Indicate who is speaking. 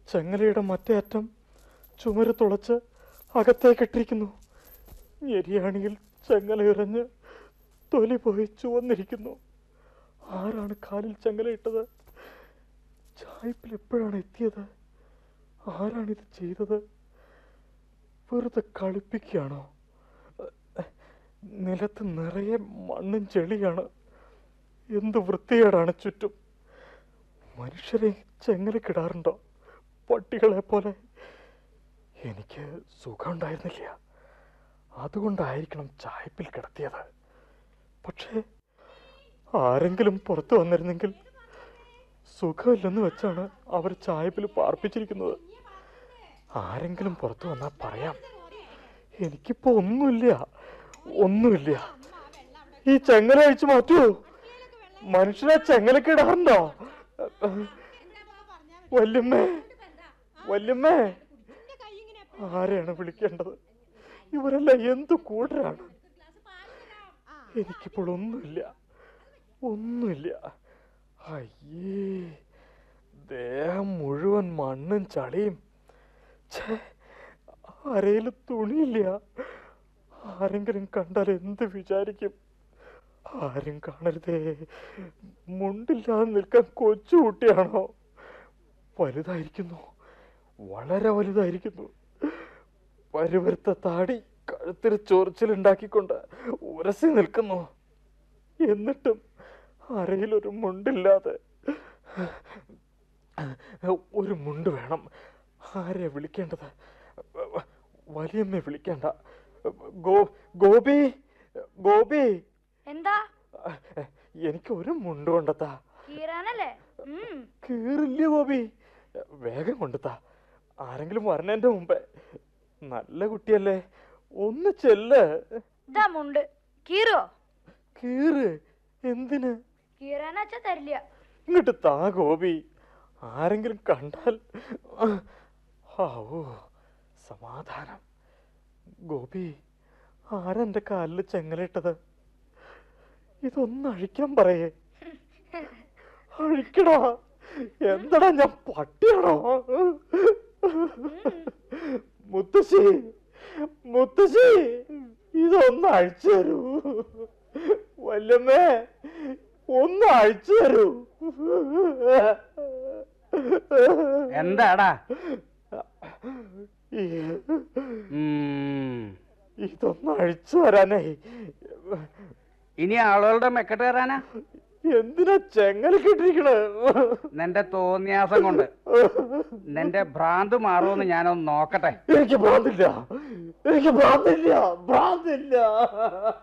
Speaker 1: ചെങ്ങലയുടെ മറ്റേ അറ്റം ചുമര് തുളച്ച് അകത്തേക്കിട്ടിരിക്കുന്നു ഞെരിയാണിയിൽ ചെങ്ങലയുരഞ്ഞ് തൊലി പോയി ചുവന്നിരിക്കുന്നു ആരാണ് കാലിൽ ചെങ്ങലയിട്ടത് ചായ്പിൽ എപ്പോഴാണ് എത്തിയത് ആരാണിത് ചെയ്തത് വെറുതെ കളിപ്പിക്കുകയാണോ നിലത്ത് നിറയെ മണ്ണും ചെളിയാണ് എന്ത് വൃത്തികേടാണ് ചുറ്റും മനുഷ്യരെ ചെങ്ങലക്കിടാറുണ്ടോ പട്ടികളെ പോലെ എനിക്ക് സുഖമുണ്ടായിരുന്നില്ല അതുകൊണ്ടായിരിക്കണം ചായപ്പിൽ കിടത്തിയത് പക്ഷേ ആരെങ്കിലും പുറത്തു വന്നിരുന്നെങ്കിൽ സുഖമില്ലെന്ന് വെച്ചാണ് അവർ ചായപ്പിൽ പാർപ്പിച്ചിരിക്കുന്നത് ആരെങ്കിലും പുറത്തു വന്നാൽ പറയാം എനിക്കിപ്പോ ഒന്നുമില്ല ഒന്നുമില്ല ഈ ചെങ്ങല അഴിച്ചു മാറ്റൂ മനുഷ്യനെ ചെങ്ങലക്കിടാറുണ്ടോ വല്യമ്മേ വല്യമ്മേ ആരെയാണ് വിളിക്കേണ്ടത് ഇവരെല്ലാം എന്തു കൂട്ടരാണ് എനിക്കിപ്പോൾ ഒന്നുമില്ല ഒന്നുമില്ല അയ്യേ ദേഹം മുഴുവൻ മണ്ണും ചളിയും ഛേ അരയിൽ തുണിയില്ല ആരെങ്കിലും കണ്ടാൽ എന്ത് വിചാരിക്കും ആരും കാണരുതേ മുണ്ടില്ലാതെ നിൽക്കാൻ കൊച്ചു കുട്ടിയാണോ വലുതായിരിക്കുന്നു വളരെ വലുതായിരിക്കുന്നു പരുവരുത്ത താടി കഴുത്തിൽ ചൊറിച്ചിലുണ്ടാക്കിക്കൊണ്ട് ഉരസി നിൽക്കുന്നു എന്നിട്ടും അരയിലൊരു മുണ്ടില്ലാതെ ഒരു മുണ്ട് വേണം ആരെയാ വിളിക്കേണ്ടത് വലിയമ്മയെ വിളിക്കേണ്ട ഗോ ഗോപി ഗോപി
Speaker 2: എന്താ
Speaker 1: എനിക്ക് ഒരു മുണ്ട് കൊണ്ടെത്താ
Speaker 2: കീറാനല്ലേ ഉം
Speaker 1: കീറില്ല ഗോപി വേഗം കൊണ്ടെത്താ ആരെങ്കിലും വരണേന്റെ മുമ്പേ നല്ല കുട്ടിയല്ലേ ഒന്ന് ചെല്ല്
Speaker 2: ഇതാ മുണ്ട് കീറോ
Speaker 1: കീറ് എന്തിന്
Speaker 2: കീറാനാച്ചാ തരില്ല
Speaker 1: ഇങ്ങോട്ട് താ ഗോപി ആരെങ്കിലും കണ്ടാൽ ഓ സമാധാനം ഗോപി ആരെന്റെ കാലിൽ ചെങ്ങലിട്ടത് ഇതൊന്ന് അഴിക്കാൻ പറയേ അഴിക്കടാ എന്താടാ ഞാൻ പട്ടിയാണോ മുത്തശ്ശി മുത്തശ്ശി ഇതൊന്ന് അഴിച്ചു തരൂ വല്ലമ്മേ ഒന്ന് അഴിച്ചു തരൂ
Speaker 3: എന്താടാ
Speaker 1: ഈ
Speaker 3: ഉം.
Speaker 1: ഇതൊന്ന് അഴിച്ചു തരാനേ
Speaker 3: ഇനി ആളുകളുടെ മെക്കെട്ട് കയറാനാ
Speaker 1: എന്തിനാ ചെങ്ങൽ കിട്ടിരിക്കണേ
Speaker 3: നിന്റെ തോന്നിയാസം കൊണ്ട് നിന്റെ ഭ്രാന്ത് മാറുമെന്ന് ഞാനൊന്ന് നോക്കട്ടെ
Speaker 1: എനിക്ക് ഭ്രാന്തില്ല എനിക്ക് ഭ്രാന്തില്ല ഭ്രാന്തില്ല